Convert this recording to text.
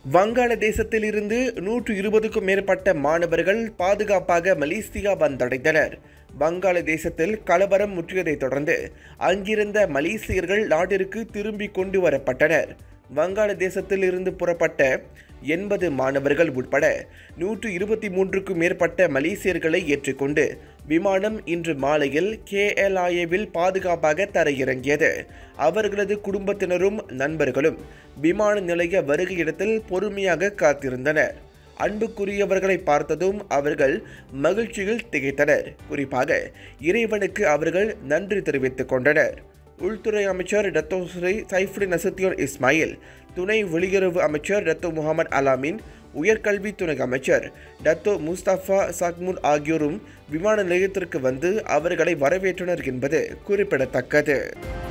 வங்காளதேசத்தில் இருந்து நூற்று இருபதுக்கும் மேற்பட்ட மாணவர்கள் பாதுகாப்பாக மலேசியா வந்தடைந்தனர் வங்காளதேசத்தில் கலவரம் முற்றியதைத் தொடர்ந்து அங்கிருந்த மலேசியர்கள் நாட்டிற்கு திரும்பி கொண்டு வரப்பட்டனர் வங்காளதேசத்தில் இருந்து புறப்பட்ட எண்பது மாணவர்கள் உட்பட நூற்று இருபத்தி மூன்றுக்கும் மேற்பட்ட மலேசியர்களை ஏற்றுக்கொண்டு விமானம் இன்று மாலையில் கேஎல்ஐஏவில் பாதுகாப்பாக தரையிறங்கியது அவர்களது குடும்பத்தினரும் நண்பர்களும் விமான நிலைய வருகையிடத்தில் பொறுமையாக காத்திருந்தனர் அன்புக்குரியவர்களை பார்த்ததும் அவர்கள் மகிழ்ச்சியில் திகைத்தனர் குறிப்பாக இறைவனுக்கு அவர்கள் நன்றி தெரிவித்துக் கொண்டனர் உள்துறை அமைச்சர் Dato Sri Saifuddin Nasution Ismail துணை வெளியுறவு அமைச்சர் டத்தோ முகமது அலாமின் உயர்கல்வி துணை அமைச்சர் டத்தோ முஸ்தபா சக்முன் ஆகியோரும் விமான நிலையத்திற்கு வந்து அவர்களை வரவேற்றனர் என்பது குறிப்பிடத்தக்கது